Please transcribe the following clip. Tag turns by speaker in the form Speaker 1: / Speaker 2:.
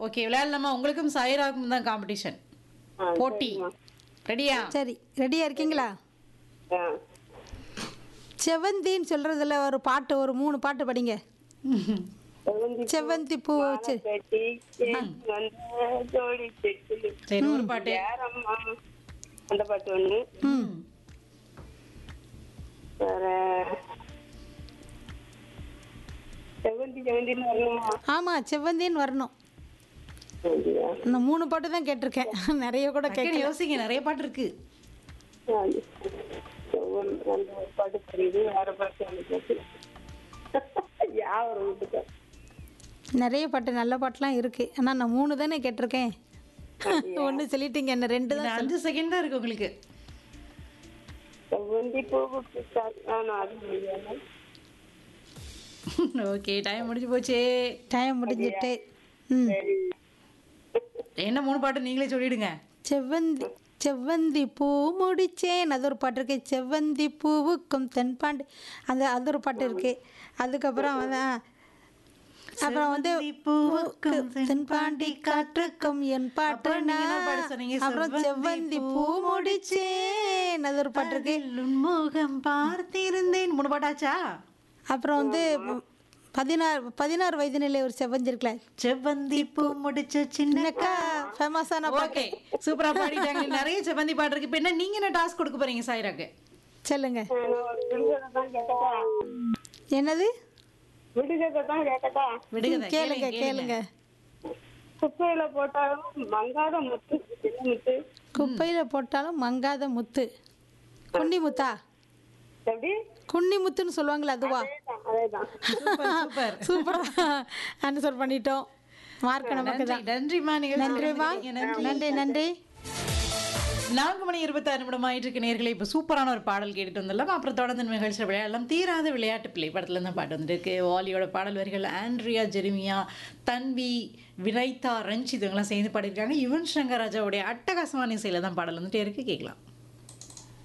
Speaker 1: Okay விளையாடலாமா உங்களுக்கும் சாயிராக்கும் தான் காம்படிஷன்
Speaker 2: ஆ,
Speaker 1: போட்டி
Speaker 2: சரிம்மா.
Speaker 1: ரெடியா
Speaker 3: சரி ரெடியாக இருக்கீங்களா
Speaker 2: ஆ.
Speaker 3: செவந்தின்னு சொல்கிறதுல ஒரு பாட்டு ஒரு மூணு பாட்டு படிங்க
Speaker 2: செவ்வந்தி
Speaker 3: செவ்வந்தி பூ வச்சு
Speaker 2: கட்டி கேட்டு வந்த ஜோடி செட்டு
Speaker 1: சரி ஒரு பாட்டு
Speaker 2: யாரம்மா அந்த பாட்டு ஒண்ணு
Speaker 3: ம்
Speaker 2: வேற செவ்வந்தி செவ்வந்தின்னு வரணுமா
Speaker 3: ஆமாம் செவ்வந்தின்னு வரணும்
Speaker 2: அப்படியா?
Speaker 3: நான் மூணு பாட்டு தான் கேட்டிருக்கேன் நிறைய கூட
Speaker 1: டக்குனு
Speaker 3: கேட்கல
Speaker 1: யோசிங்க நிறைய பாட்டு இருக்கு
Speaker 2: ஆ, செவ்வந்தி அந்த ஒரு பாட்டு தெரியுது வேற பாட்டு அந்த பாட்டு யாவரம் வீட்டுக்கு
Speaker 3: நிறைய பாட்டு நல்ல பாட்டுலாம் இருக்குது ஆனால் நான் மூணு தானே கேட்டிருக்கேன் ஒன்று சொல்லிட்டீங்க என்ன ரெண்டு தான்
Speaker 1: இன்னும் அஞ்சு செகண்ட் தான் இருக்கு உங்களுக்கு
Speaker 2: செவ்வந்தி பூவுக்கு சா- ஆ, நான் அது முடியாது
Speaker 1: ஓகே டைம் முடிஞ்சு போச்சே
Speaker 3: டைம் முடிஞ்சிட்டு ம்
Speaker 2: சரி
Speaker 1: என்ன மூணு பாட்டு நீங்களே சொல்லிடுங்க
Speaker 3: செவ்வந்தி செவ்வந்தி பூ முடிச்சேன் அது ஒரு பாட்டு இருக்கு செவ்வந்தி பூவுக்கும் தென்பாண்டி அந்த அது ஒரு பாட்டு இருக்கு அதுக்கப்புறம் வந்து ஆ, அப்புறம் வந்து
Speaker 1: செவ்வந்தி பூவுக்கும்
Speaker 3: தென்பாண்டி காற்றுக்கும் என் பாட்டு
Speaker 1: அப்புறம் நீங்க என்ன பாட சொன்னீங்க?
Speaker 3: அப்புறம் செவ்வந்தி பூ முடிச்சேன் அது ஒரு பாட்டு இருக்கு
Speaker 1: அதில் உன்முகம் பார்த்திருந்தேன் மூணு பாட்டாச்சா
Speaker 3: அப்புறம் வந்து பதினாறு பதினாறு வயது நிலை ஒரு செவ்வந்தி இருக்குல்ல
Speaker 1: செவ்வந்தி பூ முடிச்ச சின்ன
Speaker 3: சின்னக்கா ஃபேமஸான பாட்டு
Speaker 1: ஓகே சூப்பரா பாடிட்டாங்க நிறைய செவ்வந்தி பாட்டு இருக்கு இப்ப என்ன நீங்க என்ன டாஸ்க் கொடுக்க போறீங்க சாய்ராக்கு
Speaker 3: சொல்லுங்க
Speaker 2: நான் ஒரு விடுகதை தான் கேட்கட்டா
Speaker 3: என்னது
Speaker 2: விடுகதை தான் கேட்கட்டா
Speaker 1: விடுங்க
Speaker 3: கேளுங்க கேளுங்க
Speaker 2: குப்பையில போட்டாலும் மங்காத முத்து சின்ன முத்து
Speaker 3: குப்பையில போட்டாலும் மங்காத முத்து குன்னி முத்தா
Speaker 2: எப்படி
Speaker 3: குன்னி முத்துன்னு சொல்லுவாங்களே அதுவா
Speaker 2: அதேதான்
Speaker 1: சூப்பர்
Speaker 3: சூப்பரா ஆன்சர் பண்ணிட்டோம் மார்க் நமக்கு
Speaker 1: நன்றி
Speaker 3: தான்
Speaker 1: நன்றிமா நீங்க
Speaker 3: நன்றிமா நன்றி நன்றி
Speaker 1: நான்கு மணி இருபத்தாறு நிமிடம் ஆயிட்டு இருக்கு நேர்களை இப்போ சூப்பரான ஒரு பாடல் கேட்டுட்டு வந்துடலாம் அப்புறம் தொடர்ந்து நிகழ்ச்சியில் விளையாடலாம் தீராத விளையாட்டு பிள்ளை படத்துல இருந்து பாட்டு வந்துட்டு இருக்கு வாலியோட பாடல் வரிகள் ஆண்ட்ரியா ஜெரிமியா தன்வி வினைதா ரஞ்சித் இவங்கெல்லாம் சேர்ந்து பாடியிருக்காங்க யுவன் சங்கர் ராஜாவுடைய அட்டகாசமான இசையில தான் பாடல் வந்துட்டே இருக்கு கேட்கலாம்